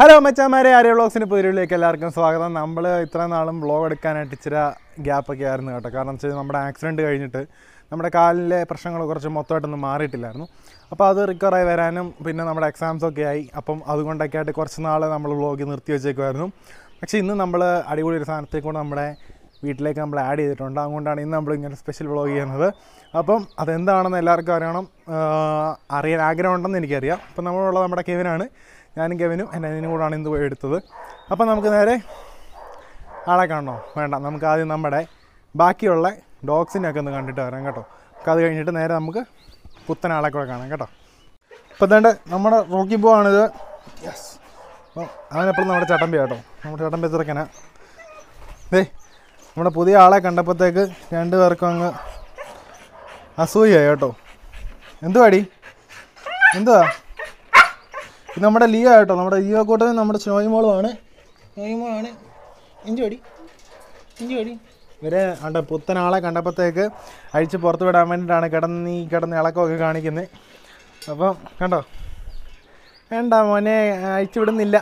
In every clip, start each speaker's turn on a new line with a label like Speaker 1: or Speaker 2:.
Speaker 1: Hello മച്ചാമാരെ ആര്യ വ്ളോഗ്സിന് പുതിയയിലേക്ക് എല്ലാവർക്കും സ്വാഗതം നമ്മൾ ഇത്ര നാളും വ്ളോഗ് എടുക്കാനായിട്ട് ഇച്ചിരി ഗ്യാപ്പൊക്കെ ആയിരുന്നു കേട്ടോ കാരണം വെച്ചാൽ നമ്മുടെ ആക്സിഡൻറ്റ് കഴിഞ്ഞിട്ട് നമ്മുടെ കാലിലെ പ്രശ്നങ്ങൾ കുറച്ച് മൊത്തമായിട്ടൊന്നും മാറിയിട്ടില്ലായിരുന്നു അപ്പോൾ അത് റിക്കവറായി വരാനും പിന്നെ നമ്മുടെ എക്സാംസ് ഒക്കെ ആയി അപ്പം അതുകൊണ്ടൊക്കെ ആയിട്ട് കുറച്ച് നാൾ നമ്മൾ വ്ളോഗ് നിർത്തി വെച്ചേക്കുമായിരുന്നു പക്ഷേ ഇന്ന് നമ്മൾ അടിപൊളി ഒരു സാധനത്തെ കൊണ്ട് നമ്മുടെ വീട്ടിലേക്ക് നമ്മൾ ആഡ് ചെയ്തിട്ടുണ്ട് അതുകൊണ്ടാണ് ഇന്ന് നമ്മൾ ഇങ്ങനെ സ്പെഷ്യൽ വ്ളോഗ് ചെയ്യുന്നത് അപ്പം അതെന്താണെന്ന് എല്ലാവർക്കും അറിയണം ആഹ് അറിയാൻ ആഗ്രഹമുണ്ടെന്ന് എനിക്കറിയാം അപ്പം നമ്മളുള്ള നമ്മുടെ കെവിനാണ് ഞാനും കെവിനും എൻ്റെ അനിയനും കൂടാണ് ഇന്ന് പോയി എടുത്തത് അപ്പം നമുക്ക് നേരെ ആളെ കാണണോ വേണ്ട നമുക്ക് ആദ്യം നമ്മുടെ ബാക്കിയുള്ള ഡോഗ്സിനെയൊക്കെ ഒന്ന് കണ്ടിട്ട് വരാം കേട്ടോ നമുക്ക് അത് കഴിഞ്ഞിട്ട് നേരെ നമുക്ക് പുത്തൻ ആളെ കൂടെ കാണാം കേട്ടോ ഇപ്പം തേണ്ട നമ്മുടെ റോക്കി പോവാണിത് യെസ് അപ്പം അവനെപ്പോഴും നമ്മുടെ ചട്ടമ്പി കേട്ടോ നമ്മുടെ ചട്ടമ്പി ചെറുക്കനാ ദേ നമ്മുടെ പുതിയ ആളെ കണ്ടപ്പോഴത്തേക്ക് രണ്ട് പേർക്കും അങ്ങ് അസൂയായി കേട്ടോ എന്തുവാടി എന്തുവാ ഇത് നമ്മുടെ ലിയോ കേട്ടോ നമ്മുടെ ലിയോ കൂട്ടം നമ്മുടെ സ്നോയിമോളുമാണ് സ്നോയിമോളാണ് ഇഞ്ചോടി ഇഞ്ചോടി ഇവരെ അണ്ട പുത്തൻ ആളെ കണ്ടപ്പോഴത്തേക്ക് അഴിച്ച് പുറത്ത് വിടാൻ വേണ്ടിയിട്ടാണ് കിടന്ന് ഈ കിടന്ന് ഇളക്കമൊക്കെ കാണിക്കുന്നത് അപ്പം കണ്ടോ വേണ്ട മോനെ അഴിച്ചു വിടുന്നില്ല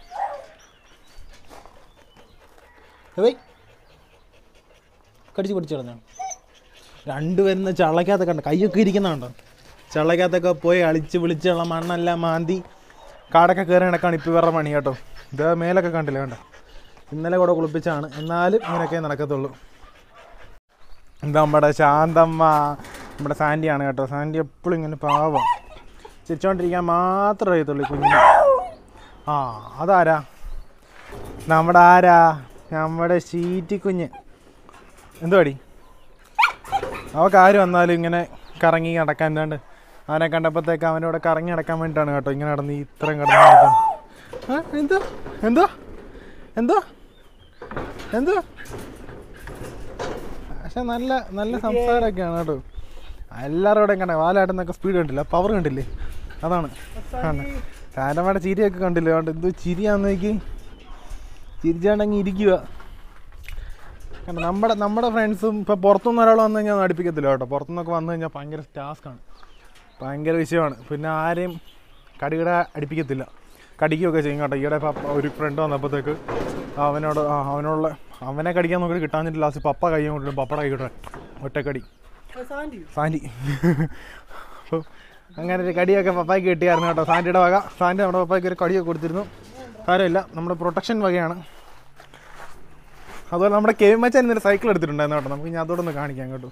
Speaker 1: ഏയ് കടിച്ച് പിടിച്ച് കളഞ്ഞാണ് രണ്ടുപേരുന്ന ചള്ളക്കകത്ത് കണ്ട കൈയൊക്കെ ഇരിക്കുന്നുണ്ടോ ചള്ളക്കകത്തൊക്കെ പോയി അളിച്ച് വിളിച്ചുള്ള മണ്ണെല്ലാം മാന്തി കാടൊക്കെ കയറി നടക്കാണ് ഇപ്പോൾ ഇവരുടെ പണി കേട്ടോ ഇത് മേലൊക്കെ കണ്ടില്ല കണ്ടോ ഇന്നലെ കൂടെ കുളിപ്പിച്ചാണ് എന്നാലും ഇങ്ങനെയൊക്കെ നടക്കത്തുള്ളൂ ഇത് നമ്മുടെ ശാന്തമ്മ നമ്മുടെ സാൻഡിയാണ് കേട്ടോ സാൻഡി എപ്പോഴും ഇങ്ങനെ പാവം ചിരിച്ചോണ്ടിരിക്കാൻ മാത്രമേ അറിയത്തുള്ളൂ ഈ കുഞ്ഞിന് ആ അതാരാ നമ്മുടെ ആരാ നമ്മുടെ ഷീറ്റി കുഞ്ഞ് എന്തുവാടി അവൾക്ക് ആര് വന്നാലും ഇങ്ങനെ കറങ്ങി നടക്കാൻ എന്താണ്ട് അവനെ കണ്ടപ്പോഴത്തേക്ക് അവനോട് കറങ്ങി നടക്കാൻ വേണ്ടിയിട്ടാണ് കേട്ടോ ഇങ്ങനെ നടന്ന് ഈ ഇത്രയും കിടന്ന് നടക്കുന്നത്. ആ എന്തോ എന്തോ എന്തോ എന്തോ പക്ഷെ നല്ല നല്ല സംസാരമൊക്കെയാണ് കേട്ടോ എല്ലാവരോടും കണ്ടേ വാലാട്ടുന്നൊക്കെ സ്പീഡ് കണ്ടില്ല പവർ കണ്ടില്ലേ അതാണ് കാരമ്മയുടെ ചിരിയൊക്കെ കണ്ടില്ലേ അതുകൊണ്ട് എന്തോ ചിരിയാന്നേക്ക് ചിരിച്ചാണ്ടങ്ങ് ഇരിക്കുക കാരണം നമ്മുടെ നമ്മുടെ ഫ്രണ്ട്സും ഇപ്പോൾ പുറത്തുനിന്ന് ഒരാൾ വന്നു കഴിഞ്ഞാൽ അടുപ്പിക്കത്തില്ല കേട്ടോ പുറത്തുനിന്നൊക്കെ വന്നു കഴിഞ്ഞാൽ ഭയങ്കര ടാസ്ക്കാണ് ഭയങ്കര വിഷയമാണ് പിന്നെ ആരെയും കടികട അടുപ്പിക്കത്തില്ല കടിക്കുകയൊക്കെ ചെയ്യും കേട്ടോ ഈയിടെ പപ്പ ഒരു ഫ്രണ്ട് വന്നപ്പോഴത്തേക്ക് അവനോട് ആ, അവനോടുള്ള അവനെ കടിക്കാൻ നോക്കിയിട്ട് കിട്ടാഞ്ഞിട്ട് ലാസ്റ്റ് പപ്പ കൈ കൊണ്ടിട്ട് പപ്പയുടെ കൈ കിട്ടാൻ ഒറ്റക്കടി സാൻഡി അപ്പോൾ അങ്ങനെ ഒരു കടിയൊക്കെ പപ്പായ്ക്ക് കിട്ടിയായിരുന്നു കേട്ടോ സാൻഡിയുടെ വക സാൻഡി നമ്മുടെ പപ്പായ്ക്ക് ഒരു കടിയൊക്കെ കൊടുത്തിരുന്നു കാര്യമില്ല നമ്മുടെ പ്രൊട്ടക്ഷൻ വകയാണ് അതുപോലെ നമ്മുടെ കെ മച്ചാൻ ഇന്നൊരു സൈക്കിൾ എടുത്തിട്ടുണ്ടായിരുന്നു കേട്ടോ നമുക്ക് ഇനി അതോടൊന്ന് കാണിക്കാം കേട്ടോ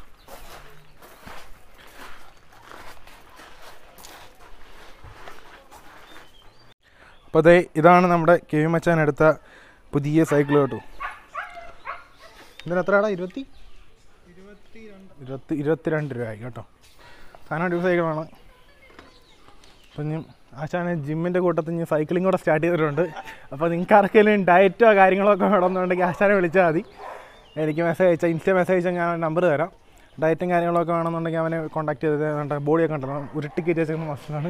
Speaker 1: അപ്പോൾ അതെ ഇതാണ് നമ്മുടെ കെ വി മച്ചാൻ എടുത്ത പുതിയ സൈക്കിൾ കേട്ടോ ഇതിന് എത്രയാടാ ഇരുപത്തി ഇരുപത്തി ഇരുപത്തിരണ്ട് രൂപയായി കേട്ടോ സാധനം അടിപൊളി സൈക്കിളാണ് അപ്പം ഇനി ആശാന് ജിമ്മിൻ്റെ കൂട്ടത്തിൽ ഇനി സൈക്ലിംഗ് കൂടെ സ്റ്റാർട്ട് ചെയ്തിട്ടുണ്ട് അപ്പോൾ നിങ്ങൾക്ക് ആർക്കെങ്കിലും ഡയറ്റോ കാര്യങ്ങളോ ഒക്കെ വേണമെന്നുണ്ടെങ്കിൽ ആശാനെ വിളിച്ചാൽ മതി എനിക്ക് മെസ്സേജ് അയച്ചാൽ ഇൻസ്റ്റ മെസ്സേജ് അയച്ചാൽ ഞാൻ നമ്പർ തരാം ഡയറ്റും കാര്യങ്ങളൊക്കെ വേണമെന്നുണ്ടെങ്കിൽ അവനെ കോൺടാക്ട് ചെയ്ത് ബോഡിയൊക്കെ ഉണ്ടല്ലോ ഉരുട്ടിക്കയറ്റി വെച്ചേക്കുന്ന മസ്റ്റാണ്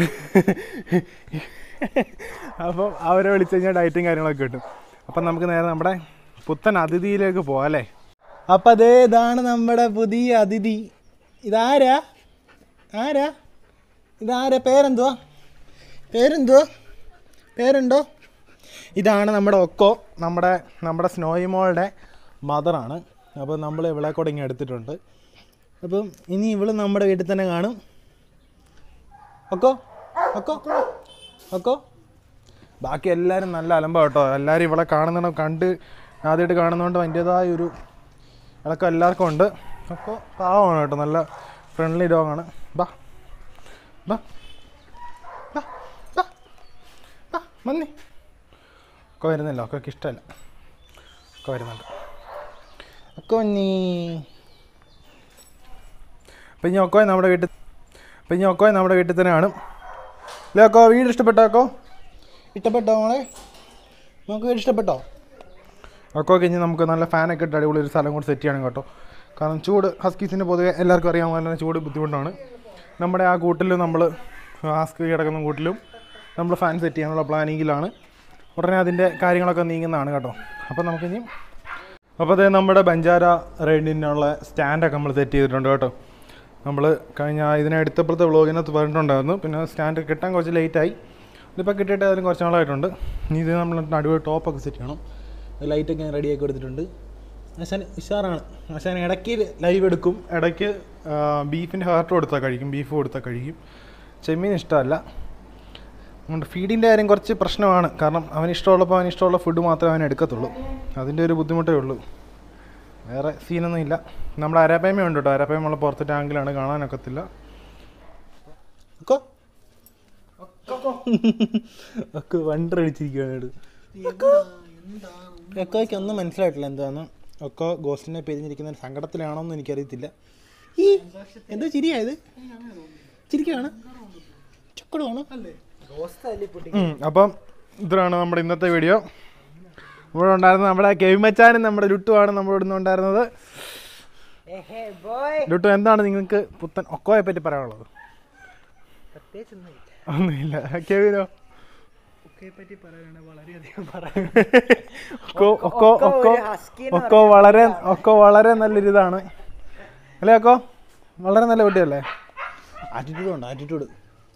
Speaker 1: അപ്പോൾ അവരെ വിളിച്ച് കഴിഞ്ഞാൽ ഡയറ്റും കാര്യങ്ങളൊക്കെ കിട്ടും അപ്പം നമുക്ക് നേരെ നമ്മുടെ പുത്തൻ അതിഥിയിലേക്ക് പോവാം അല്ലേ അപ്പം അതേ ഇതാണ് നമ്മുടെ പുതിയ അതിഥി ഇതാരാ ആരാ ഇതാരാ പേരെന്തുവാ പേരെന്തുവാ പേരുണ്ടോ ഇതാണ് നമ്മുടെ ഒക്കോ നമ്മുടെ നമ്മുടെ സ്നോയിമോളുടെ മദറാണ് അപ്പോൾ നമ്മൾ ഇവളെ കൂടെ ഇങ്ങനെ എടുത്തിട്ടുണ്ട് അപ്പം ഇനി ഇവള് നമ്മുടെ വീട്ടിൽ തന്നെ കാണും ഒക്കോ ഒക്കോ ഒക്കോ ബാക്കി എല്ലാവരും നല്ല അലമ്പ കേട്ടോ എല്ലാവരും ഇവിടെ കാണുന്ന കണ്ട് ആദ്യമായിട്ട് കാണുന്നതുകൊണ്ട് അതിൻ്റേതായ ഒരു ഇളക്കം എല്ലാവർക്കും ഉണ്ട് അപ്പോൾ പാവമാണ് കേട്ടോ നല്ല ഫ്രണ്ട്ലി ഡോഗാണ് ബാ ബാ ബാ ബാ ബാ മന്നി ഒക്കെ വരുന്നില്ല ഒക്കെ ഇഷ്ടമല്ല ഒക്കെ വരുന്നുണ്ട് ഒക്കെ വന്നീ അപ്പം ഇനി ഒക്കോ നമ്മുടെ വീട്ടിൽ അപ്പം ഇനി ഒക്കോ നമ്മുടെ വീട്ടിൽ തന്നെ കാണും ഇല്ലേ ഒക്കോ വീട് ഇഷ്ടപ്പെട്ടോ ഒക്കോ ഇഷ്ടപ്പെട്ടോ മോളെ നമുക്ക് വീട് ഇഷ്ടപ്പെട്ടോ ഒക്കോക്കെ ഇനി നമുക്ക് നല്ല ഫാനൊക്കെ ഇട്ട് അടിപൊളി ഒരു സ്ഥലം കൂടി സെറ്റ് ചെയ്യണം കേട്ടോ കാരണം ചൂട് ഹസ്കീസിന് പൊതുവെ എല്ലാവർക്കും അറിയാവുന്ന പോലെ തന്നെ ചൂട് ബുദ്ധിമുട്ടാണ് നമ്മുടെ ആ കൂട്ടിൽ നമ്മൾ ഹസ്കി കിടക്കുന്ന കൂട്ടിലും നമ്മൾ ഫാൻ സെറ്റ് ചെയ്യാനുള്ള പ്ലാനിങ്ങിലാണ് ഉടനെ അതിൻ്റെ കാര്യങ്ങളൊക്കെ നീങ്ങുന്നതാണ് കേട്ടോ അപ്പോൾ നമുക്കിനി അപ്പോൾ അതേ നമ്മുടെ ബഞ്ചാര റൈഡിനുള്ള സ്റ്റാൻഡൊക്കെ നമ്മൾ സെറ്റ് ചെയ്തിട്ടുണ്ട് കേട്ടോ നമ്മൾ കഴിഞ്ഞ ഇതിനെ എടുത്തപ്പോഴത്തെ വ്ളോഗിനകത്ത് പറഞ്ഞിട്ടുണ്ടായിരുന്നു പിന്നെ സ്റ്റാൻഡ് കിട്ടാൻ കുറച്ച് ലേറ്റായി ഇതിപ്പോൾ കിട്ടിയിട്ട് അതിലും കുറച്ച് നാളായിട്ടുണ്ട് ഇനി ഇത് നമ്മൾ നടുവ് ടോപ്പൊക്കെ സെറ്റ് ചെയ്യണം ലൈറ്റൊക്കെ റെഡി ആക്കി കൊടുത്തിട്ടുണ്ട് ആശാൻ ഉഷാറാണ് ആശാൻ ഇടയ്ക്ക് ലൈവ് എടുക്കും ഇടയ്ക്ക് ബീഫിൻ്റെ ഹാർട്ട് കൊടുത്താൽ കഴിക്കും ബീഫ് കൊടുത്താൽ കഴിക്കും ചെമ്മീൻ ഇഷ്ടമല്ല അതുകൊണ്ട് ഫീഡിൻ്റെ കാര്യം കുറച്ച് പ്രശ്നമാണ് കാരണം അവന് ഇഷ്ടമുള്ളപ്പോൾ അവന് ഇഷ്ടമുള്ള ഫുഡ് മാത്രമേ അവൻ എടുക്കത്തുള്ളൂ അതിൻ്റെ ഒരു ബുദ്ധിമുട്ടേ ഉള്ളൂ വേറെ സീനൊന്നും ഇല്ല നമ്മുടെ അരപ്പേമ ഉണ്ട് കേട്ടോ അരപ്പേമ ഉള്ള പുറത്തെ ടാങ്കിലാണ് കാണാനൊക്കത്തില്ല ഒക്കോ ഒക്കെ വണ്ടർ അടിച്ചിരിക്കുകയാണ് ഒക്കോയ്ക്ക് ഒന്നും മനസ്സിലായിട്ടില്ല എന്താന്ന് ഒക്കോ ഗോസ്റ്റിനെ പിരിഞ്ഞിരിക്കുന്ന സങ്കടത്തിലാണോ എന്ന് എനിക്കറിയത്തില്ല ഈ എന്താ ചിരിയായത് ചിരിക്കുകയാണ് ചക്കടുവാണോ ഉം, അപ്പം ഇതാണ് നമ്മുടെ ഇന്നത്തെ വീഡിയോ ഇവിടെ ഉണ്ടായിരുന്നത് നമ്മുടെ കെവി മച്ചാനും നമ്മുടെ ലുട്ടുമാണ് നമ്മുടെ ഇവിടെ നിന്ന് ഉണ്ടായിരുന്നത് ലുട്ടു എന്താണ് നിങ്ങൾക്ക് പുത്തൻ ഒക്കോയെ പറ്റി പറയാനുള്ളത് ഒന്നുമില്ല കെവിനോ ഒക്കോ ഒക്കോ ഒക്കോ ഒക്കോ വളരെ ഒക്കോ വളരെ നല്ലൊരു ഇതാണ് അല്ലേ ഒക്കോ വളരെ നല്ല കുട്ടിയല്ലേ ആറ്റിറ്റ്യൂഡ് ഉണ്ട് ആറ്റിറ്റ്യൂഡ്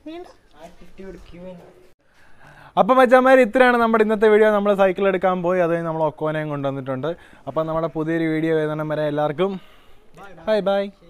Speaker 1: അപ്പം മച്ചന്മാർ ഇത്രയാണ് നമ്മുടെ ഇന്നത്തെ വീഡിയോ നമ്മൾ സൈക്കിൾ എടുക്കാൻ പോയി അത് കഴിഞ്ഞ് നമ്മൾ ഒക്കോനെയും കൊണ്ടുവന്നിട്ടുണ്ട് അപ്പം നമ്മുടെ പുതിയൊരു വീഡിയോ വരുന്ന വരെ എല്ലാവർക്കും ബൈ ബൈ